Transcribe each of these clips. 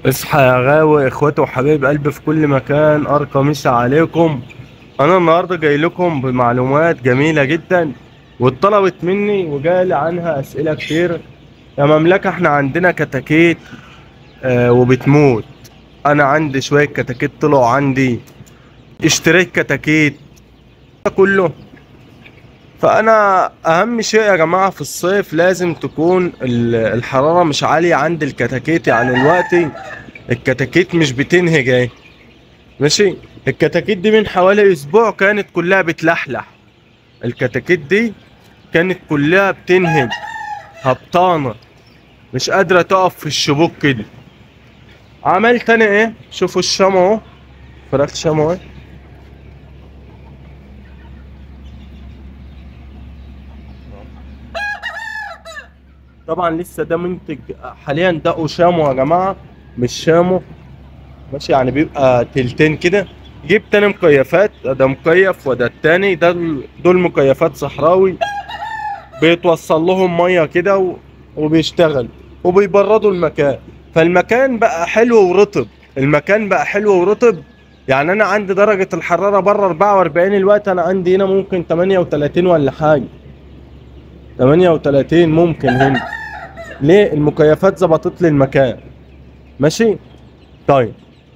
اصحى يا غاوي اخواتي وحبايب قلبي في كل مكان ارقى مسا عليكم انا النهارده جاي لكم بمعلومات جميله جدا واتطلبت مني وجالي عنها اسئله كتير يا مملكه احنا عندنا كتاكيت آه وبتموت انا عندي شويه كتاكيت طلعوا عندي اشتريت كتاكيت ده كله فانا اهم شيء يا جماعه في الصيف لازم تكون ال- الحراره مش عاليه عند الكتاكيت يعني دلوقتي الكتاكيت مش بتنهج اهي ماشي الكتاكيت دي من حوالي اسبوع كانت كلها بتلحلح الكتاكيت دي كانت كلها بتنهج هبطانه مش قادره تقف في الشبوك كده عملت انا ايه شوفوا الشمع اهو فراخ شمع اهي طبعا لسه ده منتج حاليا ده قشامه يا جماعه مش شامو ماشي يعني بيبقى تلتين كده جبت انا مكيفات ده مكيف وده التاني ده ال- دول مكيفات صحراوي بيتوصل لهم ميه كده و- وبيشتغل وبيبردوا المكان فالمكان بقى حلو ورطب المكان بقى حلو ورطب يعني انا عندي درجة الحرارة بره 44 الوقت انا عندي هنا ممكن 38 ولا حاجة 38 ممكن هنا ليه المكيفات ظبطت لي المكان ماشي طيب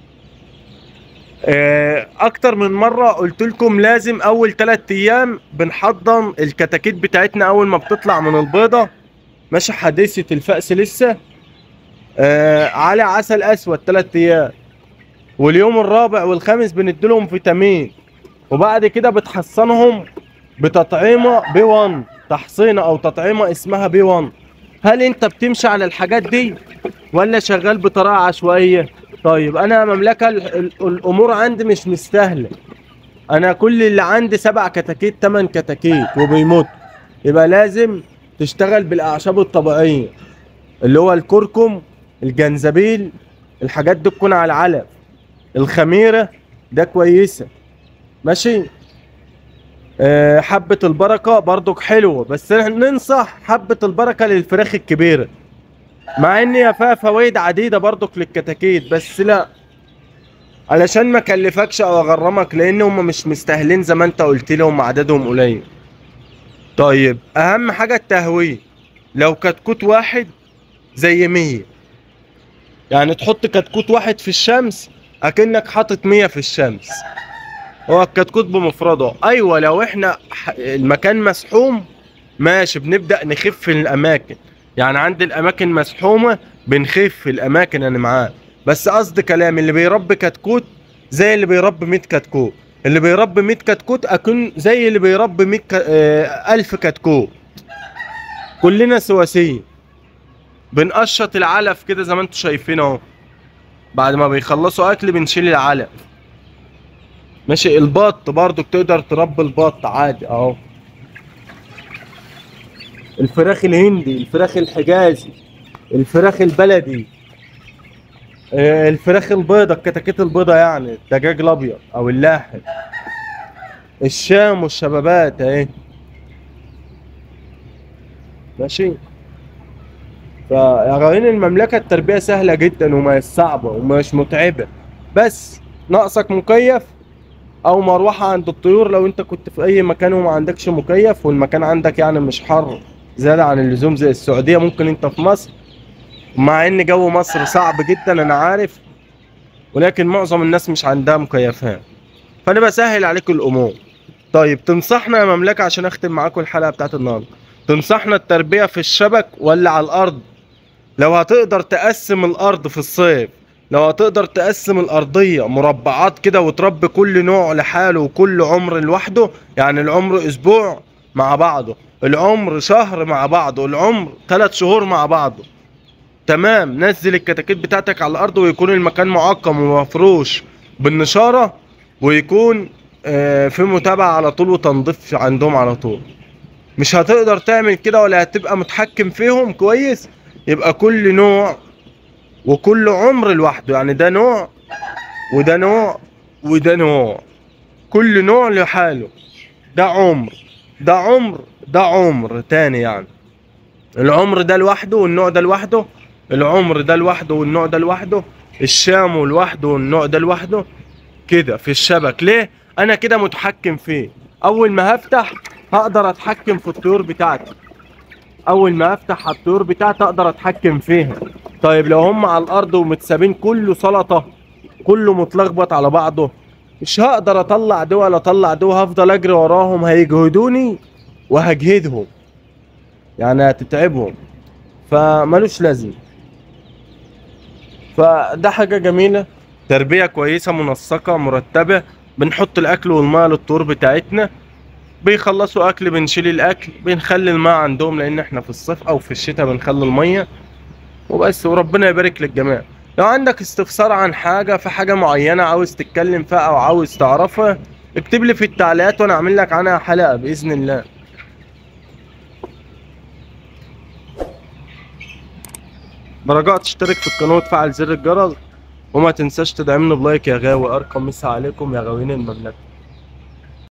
آه، اكتر من مره قلت لكم لازم اول 3 ايام بنحضن الكتاكيت بتاعتنا اول ما بتطلع من البيضه ماشي حديثه الفأس لسه آه على عسل اسود 3 ايام واليوم الرابع والخامس بنديلهم فيتامين وبعد كده بتحصنهم بتطعيمه بي 1 تحصينه او تطعيمه اسمها بي 1 هل انت بتمشي على الحاجات دي ولا شغال بطريقه عشوائيه طيب انا مملكه ال- ال- الامور عندي مش مستاهله انا كل اللي عندي سبع كتاكيت تمن كتاكيت وبيموت يبقى لازم تشتغل بالاعشاب الطبيعيه اللي هو الكركم الجنزبيل الحاجات دي تكون على العلف الخميره ده كويسه ماشي آه، حبة البركة برضك حلوة بس ننصح حبة البركة للفراخ الكبيرة مع ان هي فيها فوائد عديدة برضك للكتاكيت بس لا علشان ما كلفكش او اغرمك لان هم مش مستاهلين زي ما انت قلت لي هم عددهم قليل طيب اهم حاجة التهوية لو كتكوت واحد زي مية يعني تحط كتكوت واحد في الشمس اكنك حاطط مية في الشمس هو الكتكوت بمفرده ايوه لو احنا ح- المكان مسحوم ماشي بنبدا نخف في الاماكن يعني عند الاماكن مسحومه بنخف في الاماكن انا معاه بس قصد كلام اللي بيربي كتكوت زي اللي بيربي 100 كتكوت اللي بيربي 100 كتكوت اكون زي اللي بيربي 100 ك... آه، ألف كتكوت كلنا سواسية بنقشط العلف كده زي ما انتم شايفين اهو بعد ما بيخلصوا اكل بنشيل العلف ماشي البط برضو تقدر تربي البط عادي اهو الفراخ الهندي الفراخ الحجازي الفراخ البلدي آه، الفراخ البيضة الكتاكيت البيضة يعني الدجاج الابيض او اللاحم الشام والشبابات اهي ماشي فيا غاويين المملكة التربية سهلة جدا ومش صعبة ومش متعبة بس ناقصك مكيف او مروحه عند الطيور لو انت كنت في اي مكان وما عندكش مكيف والمكان عندك يعني مش حر زياده عن اللزوم زي السعوديه ممكن انت في مصر مع ان جو مصر صعب جدا انا عارف ولكن معظم الناس مش عندها مكيفات فانا بسهل عليك الامور طيب تنصحنا يا مملكه عشان اختم معاكم الحلقه بتاعت النهارده تنصحنا التربيه في الشبك ولا على الارض لو هتقدر تقسم الارض في الصيف لو هتقدر تقسم الارضيه مربعات كده وتربي كل نوع لحاله وكل عمر لوحده يعني العمر اسبوع مع بعضه العمر شهر مع بعضه العمر ثلاث شهور مع بعضه تمام نزل الكتاكيت بتاعتك على الارض ويكون المكان معقم ومفروش بالنشاره ويكون آه، في متابعه على طول وتنظيف عندهم على طول مش هتقدر تعمل كده ولا هتبقى متحكم فيهم كويس يبقى كل نوع وكل عمر لوحده يعني ده نوع وده نوع وده نوع كل نوع لحاله ده عمر ده عمر ده عمر تاني يعني العمر ده لوحده والنوع ده لوحده العمر ده لوحده والنوع ده لوحده الشامو لوحده والنوع ده لوحده كده في الشبك ليه انا كده متحكم فيه اول ما هفتح هقدر اتحكم في الطيور بتاعتي اول ما افتح على الطيور بتاعتي اقدر اتحكم فيها طيب لو هم على الارض ومتسابين كله سلطه كله متلخبط على بعضه مش هقدر اطلع ده ولا اطلع ده وهفضل اجري وراهم هيجهدوني وهجهدهم يعني هتتعبهم فملوش لازمه فده حاجه جميله تربيه كويسه منسقه مرتبه بنحط الاكل والماء للطيور بتاعتنا بيخلصوا اكل بنشيل الاكل بنخلي الماء عندهم لان احنا في الصيف او في الشتاء بنخلي الميه وبس وربنا يبارك للجميع لو عندك استفسار عن حاجة في حاجة معينة عاوز تتكلم فيها أو عاوز تعرفها اكتب لي في التعليقات وأنا أعمل لك عنها حلقة بإذن الله برجاء تشترك في القناة وتفعل زر الجرس وما تنساش تدعمنا بلايك يا غاوي أرقم مسا عليكم يا غاويين المملكة